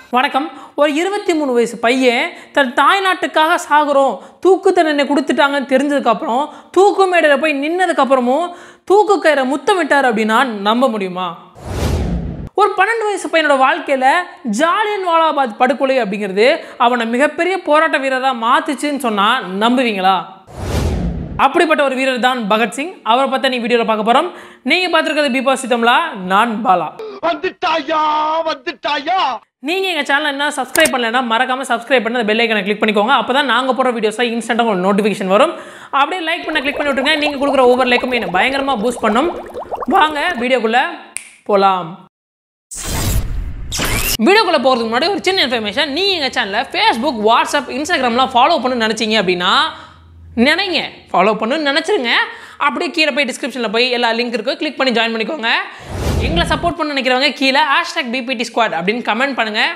வணக்கம் ஒரு இருபத்தி மூணு வயசு பையன் தன் தாய்நாட்டுக்காக சாகுறோம் தூக்கு தண்டனை கொடுத்துட்டாங்கன்னு தெரிஞ்சதுக்கப்புறம் தூக்கு மேடையில் போய் நின்னதுக்கப்புறமும் தூக்கு கயிறை முத்தமிட்டார் அப்படின்னா நம்ப முடியுமா ஒரு பன்னெண்டு வயசு பையனோட வாழ்க்கையில் ஜாலியன் வாலாபாத் படுகொலை அப்படிங்கிறது அவனை மிகப்பெரிய போராட்ட வீரராக மாத்துச்சுன்னு சொன்னால் நம்புவீங்களா அப்படிப்பட்ட ஒரு வீரர் தான் பகத்சிங் அவரை பற்றி நீ வீடியோவில் பார்க்க போகிறோம் நீங்கள் பார்த்துருக்கிறது பிபா சித்தம்லா நான் பாலா வந்துட்டாயா வந்துட்டாயா நீங்கள் எங்கள் சேனல் என்ன சப்ஸ்கிரைப் பண்ணலைன்னா மறக்காமல் சப்ஸ்கிரைப் பண்ணி அந்த பெல் ஐக்கனை கிளிக் பண்ணிக்கோங்க அப்போ தான் நாங்கள் போகிற வீடியோஸாக இன்ஸ்டண்ட்டாக உங்களுக்கு நோட்டிஃபிகேஷன் வரும் அப்படியே லைக் பண்ண கிளிக் பண்ணி விட்டுருங்க நீங்கள் கொடுக்குற ஒவ்வொரு லைக்கும் என்னை பயங்கரமாக பூஸ்ட் பண்ணும் வாங்க வீடியோக்குள்ளே போகலாம் வீடியோக்குள்ளே போகிறதுக்கு முன்னாடி ஒரு சின்ன இன்ஃபர்மேஷன் நீங்கள் எங்கள் சேனலில் ஃபேஸ்புக் வாட்ஸ்அப் இன்ஸ்டாகிராம்லாம் ஃபாலோ பண்ணணும்னு நினச்சிங்க அப்படின்னா நினைங்க ஃபாலோ பண்ணணும்னு நினச்சிருங்க அப்படியே கீழே போய் டிஸ்கிரிப்ஷனில் போய் எல்லா லிங்க் இருக்குது கிளிக் பண்ணி ஜாயின் பண்ணிக்கோங்க எங்களை சப்போர்ட் பண்ண நினைக்கிறவங்க கீழே ஹேஷ்டாக் பிபிடி ஸ்குவாட் அப்படின்னு கமெண்ட் பண்ணுங்கள்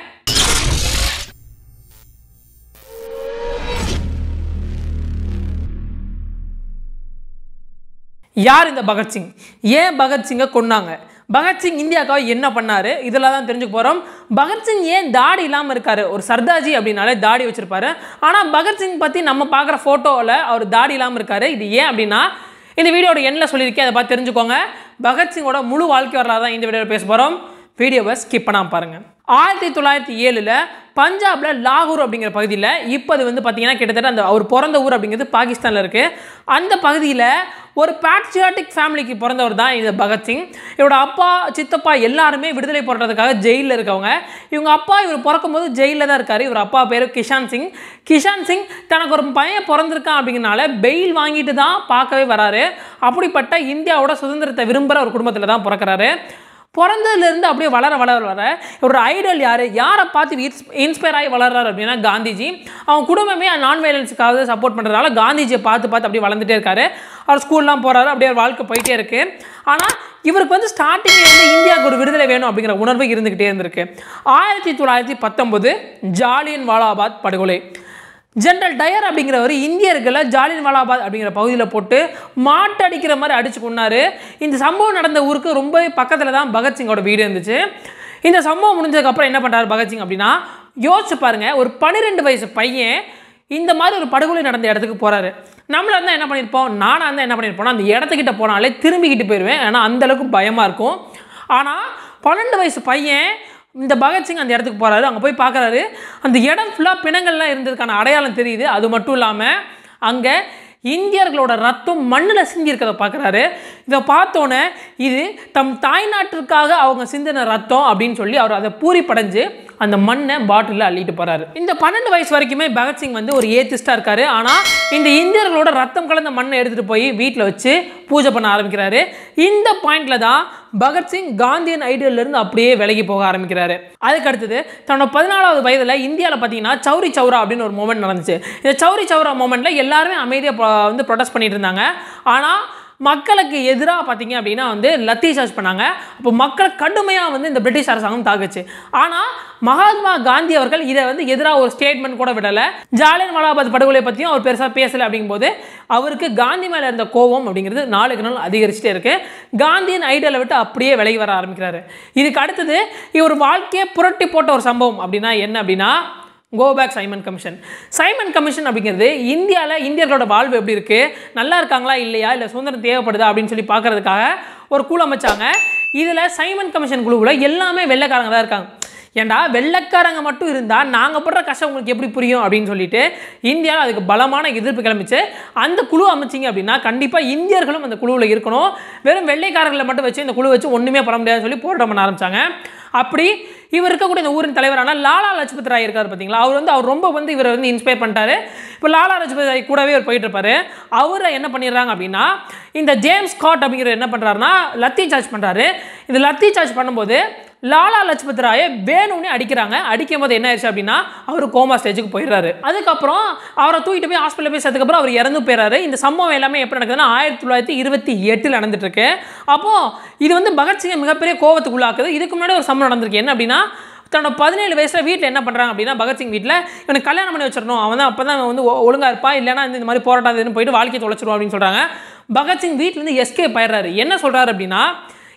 யார் இந்த பகத்சிங் ஏன் பகத்சிங்கை கொன்னாங்க பகத்சிங் இந்தியாவுக்காக என்ன பண்ணார் இதெல்லாம் தான் தெரிஞ்சுக்க போகிறோம் பகத்சிங் ஏன் தாடி இல்லாமல் இருக்காரு ஒரு சர்தாஜி அப்படின்னாலே தாடி வச்சிருப்பாரு ஆனால் பகத்சிங் பற்றி நம்ம பார்க்குற ஃபோட்டோவில் அவர் தாடி இல்லாமல் இருக்காரு இது ஏன் அப்படின்னா இந்த வீடியோட எண்ணில் சொல்லியிருக்கேன் அதை பார்த்து தெரிஞ்சுக்கோங்க பகத்சிங்கோட முழு வாழ்க்கை வரலாறு தான் இந்த வீடியோவில் பேச போகிறோம் வீடியோவை ஸ்கிப் பண்ணாமல் பாருங்கள் ஆயிரத்தி தொள்ளாயிரத்தி ஏழில் பஞ்சாபில் லாகூர் அப்படிங்கிற பகுதியில் இப்போ அது வந்து பார்த்தீங்கன்னா கிட்டத்தட்ட அந்த அவர் பிறந்த ஊர் அப்படிங்கிறது பாகிஸ்தானில் இருக்குது அந்த பகுதியில் ஒரு பேட்ரியாட்டிக் ஃபேமிலிக்கு பிறந்தவர் தான் இந்த பகத்சிங் இவரோட அப்பா சித்தப்பா எல்லாருமே விடுதலை போடுறதுக்காக ஜெயிலில் இருக்கவங்க இவங்க அப்பா இவர் பிறக்கும்போது ஜெயிலில் தான் இருக்கார் இவர் அப்பா பேர் கிஷான் சிங் கிஷான் சிங் தனக்கு ஒரு பையன் பிறந்திருக்கான் அப்படிங்கிறனால பெயில் வாங்கிட்டு தான் பார்க்கவே வராரு அப்படிப்பட்ட இந்தியாவோட சுதந்திரத்தை விரும்புகிற ஒரு குடும்பத்தில் தான் பிறக்கிறாரு பிறந்ததுலேருந்து அப்படியே வளர வளர வளர இவரோட ஐடல் யார் யாரை பார்த்து இன்ஸ்பயர் ஆகி வளர்றாரு அப்படின்னா காந்திஜி அவன் குடும்பமே நான் வயலன்ஸுக்காக சப்போர்ட் பண்ணுறதுனால காந்திஜியை பார்த்து பார்த்து அப்படியே வளர்ந்துட்டே இருக்காரு அவர் ஸ்கூல்லாம் போகிறாரு அப்படியே அவர் வாழ்க்கை போயிட்டே இருக்கு ஆனால் இவருக்கு வந்து ஸ்டார்டிங்கில் வந்து இந்தியாவுக்கு ஒரு விடுதலை வேணும் அப்படிங்கிற உணர்வு இருந்துக்கிட்டே இருந்திருக்கு ஆயிரத்தி தொள்ளாயிரத்தி பத்தொன்பது ஜாலியன் வாலாபாத் படுகொலை ஜென்ரல் டயர் அப்படிங்கிறவர் இந்தியர்களை ஜாலியன் வாலாபாத் அப்படிங்கிற பகுதியில் போட்டு மாட்டு அடிக்கிற மாதிரி அடிச்சு கொண்டாரு இந்த சம்பவம் நடந்த ஊருக்கு ரொம்ப பக்கத்தில் தான் பகத்சிங்கோட வீடு இருந்துச்சு இந்த சம்பவம் முடிஞ்சதுக்கப்புறம் என்ன பண்ணுறாரு பகத்சிங் அப்படின்னா யோசிச்சு பாருங்க ஒரு பன்னிரெண்டு வயசு பையன் இந்த மாதிரி ஒரு படுகொலை நடந்த இடத்துக்கு போகிறாரு நம்மளா இருந்தால் என்ன பண்ணியிருப்போம் நானாக இருந்தால் என்ன பண்ணியிருப்போம்னா அந்த இடத்துக்கிட்ட போனாலே திரும்பிக்கிட்டு போயிடுவேன் ஏன்னா அந்தளவுக்கு பயமாக இருக்கும் ஆனால் பன்னெண்டு வயசு பையன் இந்த பகத்சிங் அந்த இடத்துக்கு போகிறாரு அங்கே போய் பார்க்குறாரு அந்த இடம் ஃபுல்லாக பிணங்கள்லாம் இருந்ததுக்கான அடையாளம் தெரியுது அது மட்டும் இல்லாமல் அங்கே இந்தியர்களோட ரத்தம் மண்ணில் சிந்தி இருக்கிறத பார்க்குறாரு இதை பார்த்தோன்னே இது தம் தாய்நாட்டிற்காக அவங்க சிந்தின ரத்தம் அப்படின்னு சொல்லி அவர் அதை பூரிப்படைஞ்சு அந்த மண்ணை பாட்டிலில் அள்ளிட்டு போகிறாரு இந்த பன்னெண்டு வயசு வரைக்குமே பகத்சிங் வந்து ஒரு ஏத்திஸ்டாக இருக்காரு ஆனால் இந்த இந்தியர்களோட ரத்தம் கலந்த மண்ணை எடுத்துகிட்டு போய் வீட்டில் வச்சு பூஜை பண்ண ஆரம்பிக்கிறாரு இந்த பாயிண்ட்ல தான் பகத்சிங் காந்தியன் ஐடியல்லேருந்து அப்படியே விலகி போக ஆரம்பிக்கிறாரு அதுக்கு அடுத்தது தன்னோட பதினாலாவது வயதில் இந்தியாவில் பார்த்தீங்கன்னா சௌரி சௌரா அப்படின்னு ஒரு மூமெண்ட் நடந்துச்சு இந்த சௌரி சௌரா மூமெண்ட்டில் எல்லாருமே அமைதியாக வந்து ப்ரொடெஸ்ட் பண்ணிட்டு இருந்தாங்க ஆனால் மக்களுக்கு எதிராக பார்த்தீங்க அப்படின்னா வந்து லத்தி சார்ஜ் பண்ணாங்க அப்போ மக்கள் கடுமையாக வந்து இந்த பிரிட்டிஷ் அரசாங்கம் தாக்குச்சு ஆனால் மகாத்மா காந்தி அவர்கள் இதை வந்து எதிராக ஒரு ஸ்டேட்மெண்ட் கூட விடலை ஜாலியன் வாலாபாத் படுகொலை பற்றியும் அவர் பெருசாக பேசலை அப்படிங்கும்போது அவருக்கு காந்தி மேலே இருந்த கோபம் அப்படிங்கிறது நாளுக்கு நாள் அதிகரிச்சுட்டே இருக்கு காந்தியின் ஐடியலை விட்டு அப்படியே விலகி வர ஆரம்பிக்கிறாரு இதுக்கு அடுத்தது இவர் வாழ்க்கையை புரட்டி போட்ட ஒரு சம்பவம் அப்படின்னா என்ன அப்படின்னா go back Simon commission Simon commission அப்படிங்கிறது இந்தியாவில் இந்தியர்களோட வாழ்வு எப்படி இருக்குது நல்லா இருக்காங்களா இல்லையா இல்லை சுதந்திரம் தேவைப்படுதா அப்படின்னு சொல்லி பார்க்கறதுக்காக ஒரு குழு அமைச்சாங்க இதில் சைமன் கமிஷன் குழுவில் எல்லாமே வெள்ளைக்காரங்க தான் இருக்காங்க ஏண்டா வெள்ளைக்காரங்க மட்டும் இருந்தால் நாங்கள் படுற கஷ்டம் உங்களுக்கு எப்படி புரியும் அப்படின்னு சொல்லிட்டு இந்தியாவில் அதுக்கு பலமான எதிர்ப்பு கிளம்பிச்சு அந்த குழு அமைச்சிங்க அப்படின்னா கண்டிப்பாக இந்தியர்களும் அந்த குழுவில் இருக்கணும் வெறும் வெள்ளைக்காரர்களை மட்டும் வச்சு இந்த குழு வச்சு ஒன்றுமே பண்ண முடியாதுன்னு சொல்லி போராட்டம் பண்ண ஆரம்பித்தாங்க அப்படி இவர் இருக்கக்கூடிய இந்த ஊரின் தலைவரான லாலா லஜ்பத் ராய் இருக்கார் பார்த்தீங்களா அவர் வந்து அவர் ரொம்ப வந்து இவரை வந்து இன்ஸ்பயர் பண்ணிட்டாரு இப்போ லாலா லஜ்பத் ராய் கூடவே அவர் போயிட்டு இருப்பாரு அவரை என்ன பண்ணிடுறாங்க அப்படின்னா இந்த ஜேம்ஸ் ஸ்காட் அப்படிங்கிற என்ன பண்ணுறாருன்னா லத்தி சார்ஜ் பண்ணுறாரு இந்த லத்தி சார்ஜ் பண்ணும்போது லாலா லஜ்பத் ராயை வேணும்னே அடிக்கிறாங்க அடிக்கும் போது என்ன ஆயிடுச்சு அப்படின்னா அவர் கோமா ஸ்டேஜுக்கு போயிடுறாரு அதுக்கப்புறம் அவரை தூக்கிட்டு போய் ஹாஸ்பிட்டல் போய் சேர்த்துக்கப்புறம் அவர் இறந்து போயிடுறாரு இந்த சம்பவம் எல்லாமே எப்படி நடக்குதுன்னா ஆயிரத்தி தொள்ளாயிரத்தி இருபத்தி எட்டில் நடந்துட்டு இருக்கு அப்போ இது வந்து பகத்சிங்கை மிகப்பெரிய கோவத்துக்கு உள்ளாக்குது இதுக்கு முன்னாடி ஒரு சம்பவம் நடந்திருக்கு என்ன அப்படின்னா தன்னோட பதினேழு வயசில் வீட்டில் என்ன பண்ணுறாங்க அப்படின்னா பகத்சிங் வீட்டில் இவனுக்கு கல்யாணம் பண்ணி வச்சிடணும் அவன் தான் அப்போ தான் வந்து ஒழுங்காக இருப்பா இல்லைனா இந்த மாதிரி போராட்டம் இதுன்னு போயிட்டு வாழ்க்கை தொலைச்சிருவோம் அப்படின்னு சொல்கிறாங்க பகத்சிங் வீட்டிலேருந்து எஸ்கேப் ஆயிடுறாரு என்ன சொல்கிறாரு அப்படின்னா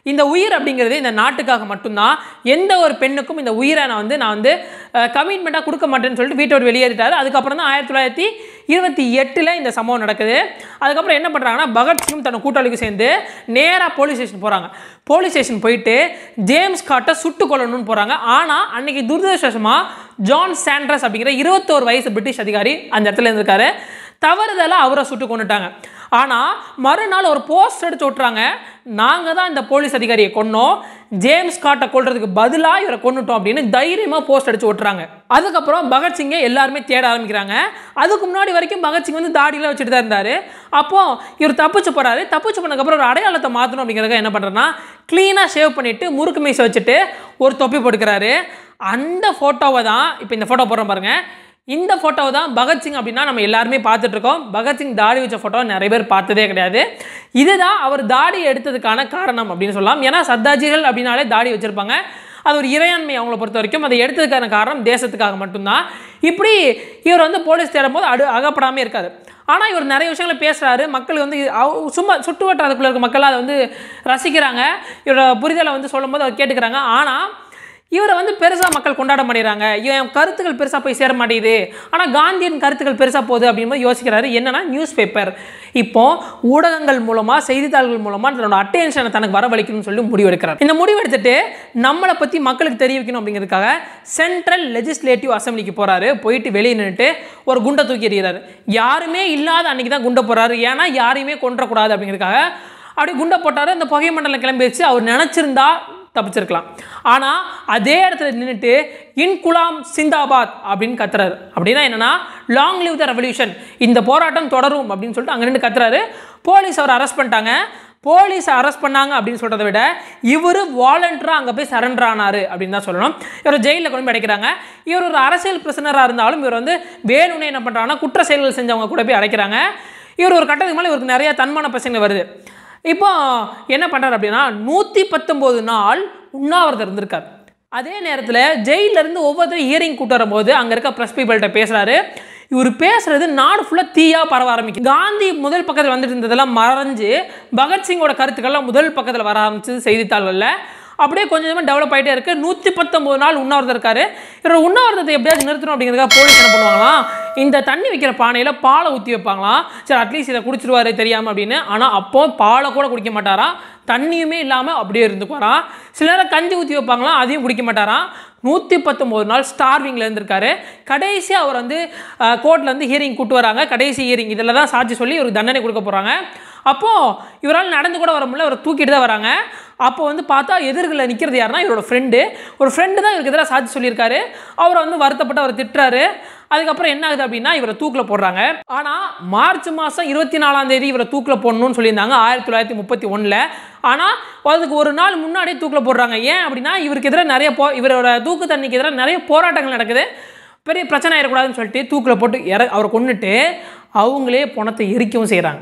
இந்த உயிர் அப்படிங்கிறது இந்த நாட்டுக்காக மட்டும்தான் எந்த ஒரு பெண்ணுக்கும் இந்த உயிரை நான் வந்து நான் வந்து கமிட்மெண்ட்டாக கொடுக்க மாட்டேன்னு சொல்லிட்டு வீட்டை விட்டு வெளியேறிட்டாரு அதுக்கப்புறம் தான் ஆயிரத்தி தொள்ளாயிரத்தி இருபத்தி எட்டில் இந்த சம்பவம் நடக்குது அதுக்கப்புறம் என்ன பண்ணுறாங்கன்னா பகத்சிங்கும் தன் கூட்டாளிக்கும் சேர்ந்து நேராக போலீஸ் ஸ்டேஷன் போகிறாங்க போலீஸ் ஸ்டேஷன் போயிட்டு ஜேம்ஸ் காட்டை சுட்டு கொல்லணும்னு போகிறாங்க ஆனால் அன்னைக்கு துரதிருஷ்டமாக ஜான் சாண்ட்ரஸ் அப்படிங்கிற இருபத்தோரு வயசு பிரிட்டிஷ் அதிகாரி அந்த இடத்துல இருந்திருக்காரு தவறுதலாக அவரை சுட்டு கொண்டுட்டாங்க ஆனால் மறுநாள் ஒரு போஸ்ட் அடிச்சு விட்றாங்க நாங்கள் தான் இந்த போலீஸ் அதிகாரியை கொன்னோம் ஜேம்ஸ் காட்டை கொல்றதுக்கு பதிலாக இவரை கொண்டுட்டோம் அப்படின்னு தைரியமாக போஸ்ட் அடிச்சு விட்றாங்க அதுக்கப்புறம் பகத்சிங்கை எல்லாருமே தேட ஆரம்பிக்கிறாங்க அதுக்கு முன்னாடி வரைக்கும் பகத்சிங் வந்து தாடியில் வச்சுட்டு தான் இருந்தார் அப்போ இவர் தப்பிச்சு போகிறாரு தப்பிச்சு பண்ணதுக்கப்புறம் ஒரு அடையாளத்தை மாற்றணும் அப்படிங்கிறதுக்காக என்ன பண்ணுறேன்னா க்ளீனாக ஷேவ் பண்ணிவிட்டு முறுக்கு மீசை வச்சுட்டு ஒரு தொப்பி போட்டுக்கிறாரு அந்த ஃபோட்டோவை தான் இப்போ இந்த ஃபோட்டோ போடுறோம் பாருங்கள் இந்த ஃபோட்டோவை தான் பகத்சிங் அப்படின்னா நம்ம எல்லாருமே பார்த்துட்டு இருக்கோம் பகத்சிங் தாடி வச்ச ஃபோட்டோ நிறைய பேர் பார்த்ததே கிடையாது இதுதான் அவர் தாடி எடுத்ததுக்கான காரணம் அப்படின்னு சொல்லலாம் ஏன்னா சர்தாஜிகள் அப்படின்னாலே தாடி வச்சுருப்பாங்க அது ஒரு இறையாண்மை அவங்கள பொறுத்த வரைக்கும் அதை எடுத்ததுக்கான காரணம் தேசத்துக்காக மட்டும்தான் இப்படி இவர் வந்து போலீஸ் தேடும்போது அடு அகப்படாமல் இருக்காரு ஆனால் இவர் நிறைய விஷயங்களை பேசுகிறாரு மக்கள் வந்து அவ- சும்மா சுட்டு வட்டாரத்துக்குள்ள இருக்க மக்கள் அதை வந்து ரசிக்கிறாங்க இவரோட புரிதலை வந்து சொல்லும்போது அவர் கேட்டுக்கிறாங்க ஆனால் இவரை வந்து பெருசாக மக்கள் கொண்டாட மாட்டேறாங்க இவன் கருத்துக்கள் பெருசாக போய் சேர மாட்டேங்குது ஆனால் காந்தியின் கருத்துக்கள் பெருசாக போகுது அப்படின்னு யோசிக்கிறாரு என்னன்னா நியூஸ் பேப்பர் இப்போ ஊடகங்கள் மூலமாக செய்தித்தாள்கள் மூலமாக தன்னோட அட்டென்ஷனை தனக்கு வரவழைக்கணும்னு சொல்லி முடிவெடுக்கிறார் இந்த முடிவெடுத்துட்டு நம்மளை பற்றி மக்களுக்கு தெரிய வைக்கணும் அப்படிங்கிறதுக்காக சென்ட்ரல் லெஜிஸ்லேட்டிவ் அசம்பிளிக்கு போகிறாரு போயிட்டு வெளியே நின்றுட்டு ஒரு குண்டை தூக்கி எறிகிறாரு யாருமே இல்லாத அன்னைக்கு தான் குண்டை போடுறாரு ஏன்னா யாரையுமே கொன்றக்கூடாது அப்படிங்கிறதுக்காக அப்படியே குண்டை போட்டார் அந்த புகை மண்டலம் கிளம்பிடுச்சு அவர் நினச்சிருந்தா தப்பிச்சிருக்கலாம் ஆனால் அதே இடத்துல நின்றுட்டு இன்குலாம் சிந்தாபாத் அப்படின்னு கத்துறாரு அப்படின்னா என்னன்னா லாங் லிவ் த ரெவல்யூஷன் இந்த போராட்டம் தொடரும் அப்படின்னு சொல்லிட்டு அங்கே நின்று கத்துறாரு போலீஸ் அவர் அரெஸ்ட் பண்ணிட்டாங்க போலீஸ் அரெஸ்ட் பண்ணாங்க அப்படின்னு சொல்கிறத விட இவர் வாலண்டராக அங்கே போய் சரண்டர் ஆனார் அப்படின்னு தான் சொல்லணும் இவர் ஜெயிலில் கொண்டு போய் அடைக்கிறாங்க இவர் ஒரு அரசியல் பிரச்சனராக இருந்தாலும் இவர் வந்து வேணும்னே என்ன பண்ணுறாங்கன்னா குற்ற செயல்கள் செஞ்சவங்க கூட போய் அடைக்கிறாங்க இவர் ஒரு கட்டத்துக்கு மேலே இவருக்கு நிறைய தன்மான பிரச்சனை வருது இப்போ என்ன பண்ணுறாரு அப்படின்னா நூற்றி பத்தொம்போது நாள் உண்ணாவிரதம் இருந்திருக்கார் அதே நேரத்தில் ஜெயிலிருந்து ஒவ்வொருத்தரும் ஹியரிங் கூட்டு வரும்போது அங்கே இருக்க ப்ரெஸ் பீப்பிள்கிட்ட பேசுகிறாரு இவர் பேசுறது நாடு ஃபுல்லாக தீயாக பரவ ஆரம்பிக்கும் காந்தி முதல் பக்கத்தில் வந்துட்டு இருந்ததெல்லாம் மறைஞ்சு பகத்சிங்கோட கருத்துக்கள்லாம் முதல் பக்கத்தில் வர ஆரம்பிச்சது செய்தித்தாள்களில் அப்படியே கொஞ்சம் கொஞ்சமாக டெவலப் ஆகிட்டே இருக்குது நூற்றி பத்தொம்போது நாள் உண்ணாவிரதம் இருக்காரு இவர் உண்ணாவிரதத்தை எப்படியாவது நிறுத்தணும் அப்படிங்கிறதுக்காக போலீஸ் என்ன பண்ணுவாங்களாம் இந்த தண்ணி வைக்கிற பானையில் பாலை ஊற்றி வைப்பாங்களாம் சரி அட்லீஸ்ட் இதை குடிச்சிருவாரு தெரியாமல் அப்படின்னு ஆனால் அப்போ பாலை கூட குடிக்க மாட்டாராம் தண்ணியுமே இல்லாமல் அப்படியே இருந்துக்குவாராம் சில நேரம் கஞ்சி ஊற்றி வைப்பாங்களாம் அதையும் குடிக்க மாட்டாராம் நூற்றி பத்தொம்போது நாள் ஸ்டார்விங்கில் இருந்திருக்காரு கடைசியாக அவர் வந்து கோர்ட்டில் வந்து ஹியரிங் கூட்டு வராங்க கடைசி ஹியரிங் இதில் தான் சாட்சி சொல்லி இவருக்கு தண்டனை கொடுக்க போகிறாங்க அப்போது இவரால் நடந்து கூட வர முடியல இவரை தூக்கிட்டு தான் வராங்க அப்போ வந்து பார்த்தா எதிர்களில் நிற்கிறது யாருன்னா இவரோட ஃப்ரெண்டு ஒரு ஃப்ரெண்டு தான் இவருக்கு எதிராக சாட்சி சொல்லியிருக்காரு அவரை வந்து வருத்தப்பட்டு அவர் திட்டுறாரு அதுக்கப்புறம் என்ன ஆகுது அப்படின்னா இவரை தூக்கில் போடுறாங்க ஆனால் மார்ச் மாதம் இருபத்தி நாலாம் தேதி இவரை தூக்கில் போடணும்னு சொல்லியிருந்தாங்க ஆயிரத்தி தொள்ளாயிரத்தி முப்பத்தி ஒன்றில் ஆனால் அதுக்கு ஒரு நாள் முன்னாடியே தூக்கில் போடுறாங்க ஏன் அப்படின்னா இவருக்கு எதிராக நிறைய போ இவரோட தூக்கு தண்ணிக்கு எதிராக நிறைய போராட்டங்கள் நடக்குது பெரிய பிரச்சனை ஆயிடக்கூடாதுன்னு சொல்லிட்டு தூக்கில் போட்டு இற அவரை கொண்டுட்டு அவங்களே பணத்தை எரிக்கவும் செய்கிறாங்க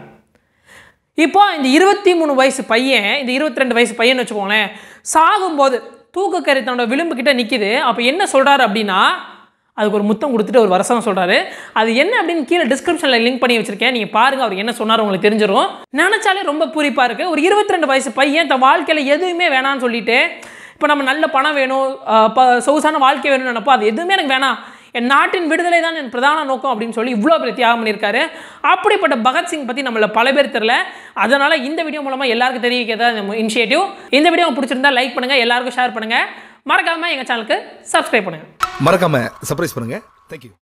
இப்போ இந்த இருபத்தி மூணு வயசு பையன் இந்த இருபத்தி ரெண்டு வயசு பையன் வச்சுக்கோங்களேன் சாகும்போது தூக்குக்கரை தன்னோட விளிம்பு கிட்ட நிற்கிது அப்போ என்ன சொல்கிறாரு அப்படின்னா அதுக்கு ஒரு முத்தம் கொடுத்துட்டு ஒரு வருஷம் சொல்கிறாரு அது என்ன அப்படின்னு கீழே டிஸ்கிரிப்ஷனில் லிங்க் பண்ணி வச்சிருக்கேன் நீங்கள் பாருங்கள் அவர் என்ன சொன்னார் உங்களுக்கு தெரிஞ்சிடும் நினச்சாலே ரொம்ப பூரிப்பாக இருக்குது ஒரு இருபத்தி ரெண்டு வயசு பையன் தன் வாழ்க்கையில் எதுவுமே வேணாம்னு சொல்லிட்டு இப்போ நம்ம நல்ல பணம் வேணும் அஹ், ப சொகுசான வாழ்க்கை வேணும்னு நினைப்போம் அது எதுவுமே எனக்கு வேணாம் என் நாட்டின் விடுதலை தான் என் பிரதான நோக்கம் அப்படின்னு சொல்லி இவ்வளோ பெரிய தியாகம் பண்ணியிருக்காரு அப்படிப்பட்ட பகத்சிங் பற்றி நம்மள பல பேர் தெரில அதனால் இந்த வீடியோ மூலமாக எல்லாருக்கும் தெரிவிக்கிறதா இந்த இனிஷியேட்டிவ் இந்த வீடியோ உங்களுக்கு பிடிச்சிருந்தா லைக் பண்ணுங்கள் எல்லாருக்கும் ஷேர் பண்ணுங்கள் மறக்காமல் எங்கள் சேனலுக்கு சப்ஸ்கிரைப் பண்ணுங்கள் மறக்காம சர்ப்ரைஸ் பண்ணுங்க தேங்க்யூ